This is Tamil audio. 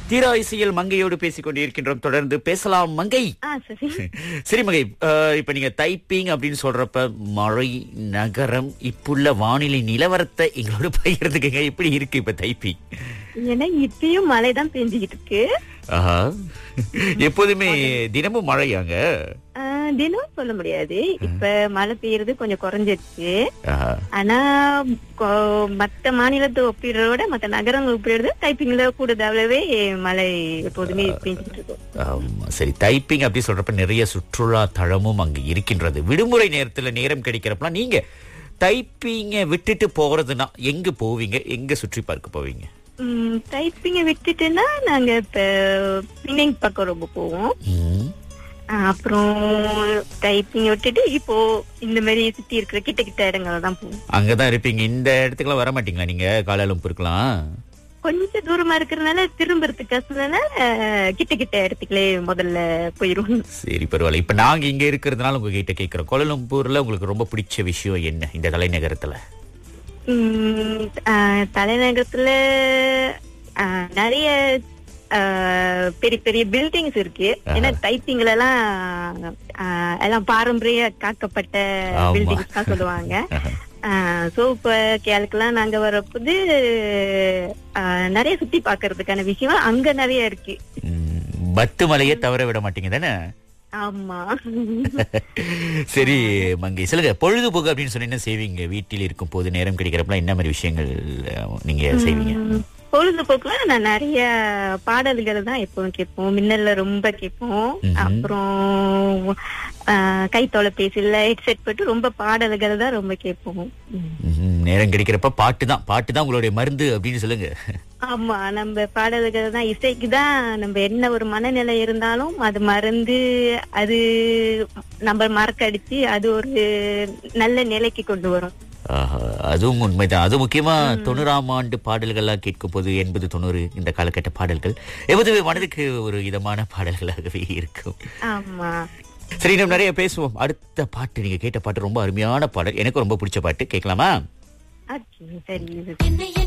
தீரா இசையில் மங்கையோடு பேசிக் கொண்டிருக்கின்றோம் தொடர்ந்து பேசலாம் மங்கை ஆ சரி சரி மங்கை அஹ், இப்ப நீங்க டைப்பிங் அப்படின்னு சொல்றப்ப மழை நகரம் இப்புள்ள வானிலை நிலவரத்தை எங்களோட பகிர்ந்துக்கங்க எப்படி இருக்கு இப்ப டைப்பிங் ஏன்னா இப்பயும் மழை தான் பெஞ்சுக்கிட்டு இருக்கு ஆஹா எப்போதுமே தினமும் மழையாங்க ஆ, தினம் சொல்ல முடியாது இப்ப மழை பெய்யறது கொஞ்சம் குறைஞ்சிருச்சு ஆஹா. ஆனா கொ- மத்த மாநிலத்தை ஒப்பிடுறதோட மத்த நகரங்கள் ஒப்பிடுறது டைப்பிங்ல கூடுதலாவே மழை எப்போதுமே பெஞ்சுக்கிட்டு இருக்கும் ஆமா, சரி டைப்பிங் அப்படி சொல்றப்ப நிறைய சுற்றுலா தளமும் அங்க இருக்கின்றது விடுமுறை நேரத்துல நேரம் கிடைக்கிறப்பலாம் நீங்க டைப்பிங்க விட்டுட்டு போறதுன்னா எங்க போவீங்க எங்க சுற்றி பார்க்க போவீங்க டைப்பிங்க விட்டுட்டுன்னா நாங்க இப்ப பின்னிங் பக்கம் ரொம்ப போவோம் ம். ஆ, அப்புறம் டைப்பிங் விட்டுட்டு இப்போ இந்த மாதிரி சுத்தி இருக்கிற கிட்ட கிட்ட இடங்கள் தான் போவோம் அங்கதான் இருப்பீங்க இந்த இடத்துக்குலாம் வர மாட்டீங்களா நீங்க காலாலும்பூருக்கலாம் கொஞ்சம் தூரமா இருக்கிறதுனால திரும்புறதுக்கு கஷ்டம்னால கிட்ட கிட்ட இடத்துக்குள்ளே முதல்ல போயிருவோம் சரி பரவாயில்ல இப்ப நாங்க இங்க இருக்கிறதுனால உங்ககிட்ட கேக்குறோம் கோலாலம்பூர்ல உங்களுக்கு ரொம்ப பிடிச்ச விஷயம் என்ன இந்த தலைநகரத்துல உம், ஆ, தலைநகரத்துல ஆ, நிறைய ஆ, பெரிய பெரிய பில்டிங்ஸ் இருக்கு ஏன்னா டைப்பிங்ல எல்லாம் ஆ, எல்லாம் பாரம்பரிய காக்கப்பட்ட ஆமா. பில்டிங்ஸ் தான் சொல்லுவாங்க சோ இப்ப கேளுக்கெல்லாம் நாங்க வரப்போது ஆ, நிறைய சுத்தி பாக்குறதுக்கான விஷயம் அங்க நிறைய இருக்கு ம், பத்து மலையை தவற விட மாட்டீங்க தானே ஆமா சரி மங்கை சொல்லுங்க பொழுதுபோக்கு அப்படின்னு சொன்ன என்ன செய்வீங்க வீட்டில் இருக்கும் போது நேரம் கிடைக்கிறப்பலாம் என்ன மாதிரி விஷயங்கள் அஹ், நீங்க செய்வீங்க உம், பொழுதுபோக்குல நான் நிறைய பாடல்கள் தான் எப்பவும் கேட்போம் மின்னல்ல ரொம்ப கேட்போம் ம்ஹும். அப்புறம் ஆஹ், கை தொலைபேசியில ஹெட்செட் போட்டு ரொம்ப பாடல்கள் தான் ரொம்ப கேட்போம் உம். ம்ஹும். நேரம் கிடைக்கிறப்ப பாட்டு தான் பாட்டு தான் உங்களுடைய மருந்து அப்படின்னு சொல்லுங்க ஆமா நம்ம பாடல்கள் தான் இசைக்கு தான் நம்ம என்ன ஒரு மனநிலை இருந்தாலும் அது மறந்து அது நம்ம மறக்கடிச்சு அது ஒரு நல்ல நிலைக்கு கொண்டு வரும் ஆஹா, அதுவும் உண்மைதான் அது முக்கியமா தொண்ணூறாம் ஆண்டு பாடல்கள்லாம் கேட்கும் போது எண்பது தொண்ணூறு இந்த காலகட்ட பாடல்கள் எப்போதுமே மனதுக்கு ஒரு இதமான பாடல்களாகவே இருக்கும் ஆமா சரி நம்ம நிறைய பேசுவோம் அடுத்த பாட்டு நீங்க கேட்ட பாட்டு ரொம்ப அருமையான பாடல் எனக்கு ரொம்ப பிடிச்ச பாட்டு கேட்கலாமா ஓகே சரி என்னை